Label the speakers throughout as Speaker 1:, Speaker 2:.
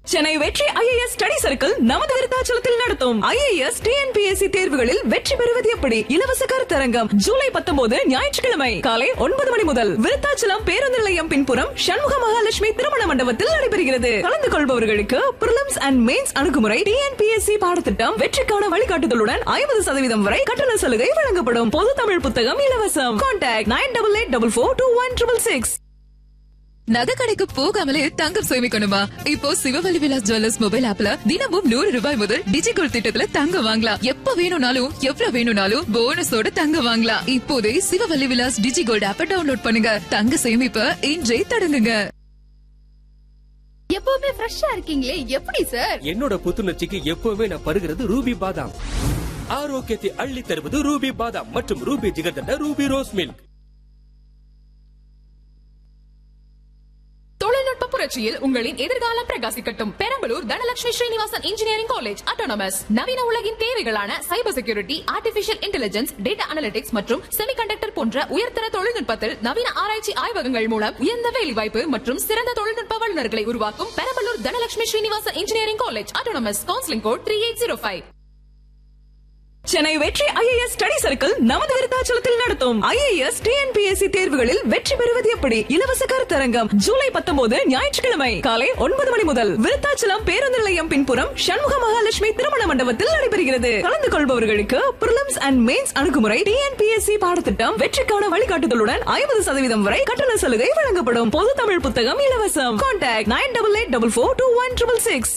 Speaker 1: Chennai Vetri IAS study circle நமது விருத்தாச்சலத்தில் நடத்தும் IAS TNPSC தேர்வுகளில் வெற்றி பெறுவது எப்படி இலவச கருத்தரங்கம் ஜூலை பத்தொன்பது ஞாயிற்றுக்கிழமை காலை ஒன்பது மணி முதல் விருத்தாச்சலம் பேருந்து நிலையம் பின்புறம் சண்முக மகாலட்சுமி திருமண மண்டபத்தில் நடைபெறுகிறது கலந்து கொள்பவர்களுக்கு பிரிலிம்ஸ் அண்ட் மெயின்ஸ் அணுகுமுறை டிஎன்பிஎஸ்சி பாடத்திட்டம் வெற்றிக்கான வழிகாட்டுதலுடன் ஐம்பது சதவீதம் வரை கட்டண சலுகை வழங்கப்படும் பொது தமிழ் புத்தகம் இலவசம் contact nine double eight double four two one triple six
Speaker 2: நகை கடைக்கு போகாமலே தங்கம் சேமிக்கணுமா இப்போ சிவவலி விலாஸ் ஜுவல்லர்ஸ் மொபைல் ஆப்ல தினமும் நூறு ரூபாய் முதல் டிஜிகோல் திட்டத்துல தங்கம் வாங்கலாம் எப்ப வேணும்னாலும் எவ்வளவு வேணும்னாலும் போனஸோட தங்கம் வாங்கலாம் இப்போதே சிவவல்லி விலாஸ் டிஜிகோல்ட் ஆப்ப டவுன்லோட் பண்ணுங்க தங்க சேமிப்ப இன்றே தொடங்குங்க
Speaker 3: எப்பவுமே ஃப்ரெஷ்ஷா இருக்கீங்களே எப்படி சார்
Speaker 4: என்னோட புத்துணர்ச்சிக்கு எப்பவுமே நான் பருகிறது ரூபி பாதாம் ஆரோக்கியத்தை அள்ளி தருவது ரூபி பாதாம் மற்றும் Ruby jigarthanda Ruby rose milk
Speaker 2: தொழில்நுட்ப புரட்சியில் உங்களின் எதிர்காலம் பிரகாசிக்கட்டும் Perambalur Dhanalakshmi Srinivasan engineering college autonomous நவீன உலகின் தேவைகளான cyber security artificial intelligence data analytics மற்றும் செமிகண்டக்டர் போன்ற உயர்தர தொழில்நுட்பத்தில் நவீன ஆராய்ச்சி ஆய்வகங்கள் மூலம் உயர்ந்த வேலைவாய்ப்பு மற்றும் சிறந்த தொழில்நுட்ப வல்லுநர்களை உருவாக்கும் Perambalur Dhanalakshmi Srinivasan engineering college autonomous counselling code three eight zero five
Speaker 1: Chennai Vetri IAS study circle நமது விருத்தாச்சலத்தில் நடத்தும் ஐஏஎஸ் டிஎன்பிஎஸ்சி தேர்வுகளில் வெற்றி பெறுவது எப்படி இலவச கருத்தரங்கம் ஜூலை பத்தொன்பது ஞாயிற்றுக்கிழமை காலை ஒன்பது மணி முதல் விருத்தாச்சலம் பேருந்து நிலையம் பின்புறம் சண்முக மகாலட்சுமி திருமண மண்டபத்தில் நடைபெறுகிறது கலந்து கொள்பவர்களுக்கு பிரிலிம்ஸ் அண்ட் மெயின்ஸ் அணுகுமுறை டிஎன்பிஎஸ்சி பாடத்திட்டம் வெற்றிக்கான வழிகாட்டுதலுடன் ஐம்பது சதவீதம் வரை கட்டண சலுகை வழங்கப்படும் பொது தமிழ் புத்தகம் இலவசம் contact nine double eight double four two one triple six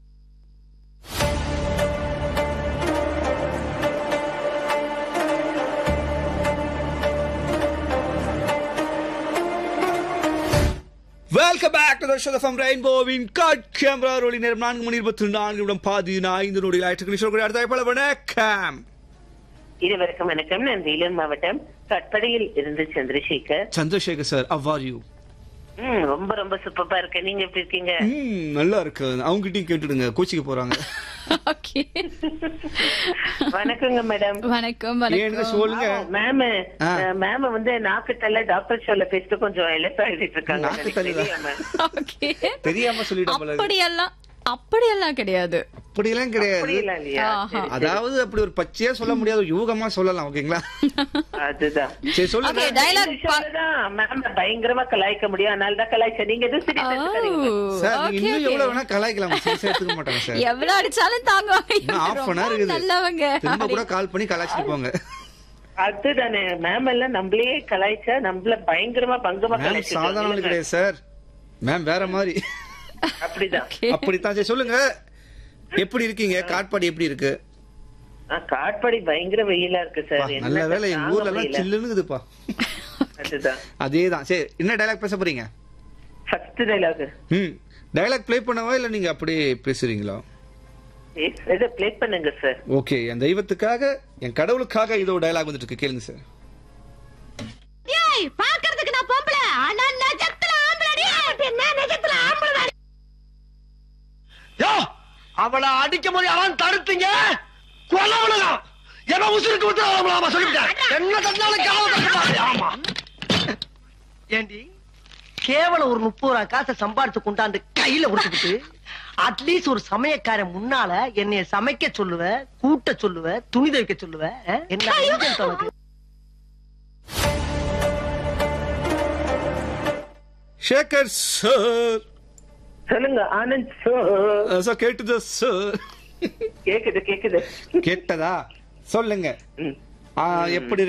Speaker 5: welcome back to the show from ரெயின்போவின் கட் கேமரா ரோலி நேரம் நான்கு மணி இருபத்தி நான்கு நிமிடம் பதினைந்து நொடியில் ஆயிட்டு சொல்லக்கூடிய அடுத்த பல வணக்கம்
Speaker 6: இருவருக்கும் வணக்கம் நான் வேலூர் மாவட்டம் கட்படியில் இருந்து Chandrasekhar
Speaker 5: Chandrasekhar sir how are you
Speaker 6: ம், ரொம்ப ரொம்ப சூப்பரா இருக்கேன் நீங்க எப்படி இருக்கீங்க
Speaker 5: ம் நல்லா இருக்கு அவங்க கிட்டயும் கேட்டுடுங்க கோச்சிக்கு போறாங்க
Speaker 3: ஓகே
Speaker 6: வணக்கங்க மேடம்
Speaker 3: வணக்கம்
Speaker 5: ஏன்னு
Speaker 3: வணக்கம்
Speaker 5: சொல்லுங்க
Speaker 6: மேம்
Speaker 5: ஆ.
Speaker 6: மேம் வந்து நாக்குத்தல்ல டாக்டர் ஷோல பேசிட்டு கொஞ்சம் எல்லாம் எழுதிட்டு இருக்காங்க எனக்கு
Speaker 5: நாக்குத்தல்ல?
Speaker 6: தெரியாம.
Speaker 3: ஓகே
Speaker 5: தெரியாம சொல்லிட்டோம் போல இருக்கு.
Speaker 3: அப்படியெல்லாம் அப்படியெல்லாம் கிடையாது
Speaker 5: அப்படியெல்லாம் கிடையாது
Speaker 6: புரியல இல்லையா
Speaker 3: ஆஹா.
Speaker 6: சரி, சரி.
Speaker 5: அதாவது அப்படி ஒரு பச்சையா சொல்ல முடியாது யூகமா சொல்லலாம் ஓகேங்களா
Speaker 6: அதுதான்
Speaker 5: சரி சொல்லுங்க
Speaker 3: ஓகே டயலாக்
Speaker 6: மேம் பயங்கரமா கலாய்க்க முடியும் அதனால தான் கலாய்ச்சேன் நீங்க எதுவும் சிரிச்சு எடுத்துக்காதீங்க.
Speaker 5: சார் நீங்க இன்னும் எவ்வளவு வேணா கலாய்க்கலாம் சீரியஸா எடுத்துக்க மாட்டாங்க சார்
Speaker 3: எவ்வளவு அடிச்சாலும் தாங்குவாங்க
Speaker 5: இன்னும் half an hour
Speaker 3: ரொம்ப
Speaker 5: இருக்குது.
Speaker 3: நல்லவங்க
Speaker 5: திரும்ப கூட கால் பண்ணி கலாய்ச்சிட்டு போங்க
Speaker 6: அதுதானே மேம் எல்லாம் நம்மளே கலாய்ச்சா நம்மள பயங்கரமா பங்கமா
Speaker 5: மேம் சாதாரண ஆளு கிடையாது சார் மேம் வேற மாதிரி
Speaker 6: அப்படிதான்
Speaker 5: அப்படித்தான் சரி சொல்லுங்க எப்படி இருக்கீங்க காட்பாடி எப்படி இருக்கு
Speaker 6: ஆ, காட்பாடி பயங்கர வெயிலா இருக்கு
Speaker 5: பா,
Speaker 6: சார்
Speaker 5: நல்ல
Speaker 6: என்ன
Speaker 5: வேலை எங்க
Speaker 6: தாங்க
Speaker 5: ஊர்ல எல்லாம்
Speaker 6: முடியல.
Speaker 5: சில்லுன்னுதுப்பா
Speaker 6: அதுதான்
Speaker 5: அதேதான் சரி என்ன டயலாக் பேச போறீங்க
Speaker 6: ஃபர்ஸ்ட் டைலாக்
Speaker 5: ம் டயலாக் ப்ளே பண்ணவா இல்ல நீங்க அப்படியே பேசுறீங்களா
Speaker 6: இதை ப்ளே பண்ணுங்க சார்
Speaker 5: ஓகே என் தெய்வத்துக்காக என் கடவுளுக்காக இதோ டயலாக் வந்துட்டு இருக்கு கேளுங்க சார்
Speaker 3: ஏய் பாக்குறதுக்கு நான் பொம்பளை ஆனா நெஜத்துல ஆம்பளடி என்ன நெஜத்துல ஆம்பளை
Speaker 7: யோ அவளை அடிக்கும் போது அவன் தடுத்தீங்க கொலை உலகம் என்ன உசுருக்கு விட்டு அவளாமா சொல்லிவிட்டேன் என்ன தந்தாலும் காவல் ஆமா ஏண்டி கேவலம் ஒரு முப்பது ரூபா காசை சம்பாதிச்சு கொண்டாந்து கையில கொடுத்துக்கிட்டு அட்லீஸ்ட் ஒரு சமயக்காரன் முன்னால என்னைய சமைக்க சொல்லுவ கூட்ட சொல்லுவ துணி துவைக்க சொல்லுவ அஹ்? என்ன நெஞ்சம் உனக்கு?
Speaker 5: ஷேகர் சார்
Speaker 6: சொல்லுங்க ஆனந்த் சார்
Speaker 5: சார் கேட்டுதா சார்
Speaker 6: கேக்குது கேக்குது
Speaker 5: கேட்டதா சொல்லுங்க
Speaker 6: ம்.
Speaker 5: ஆ, எப்படி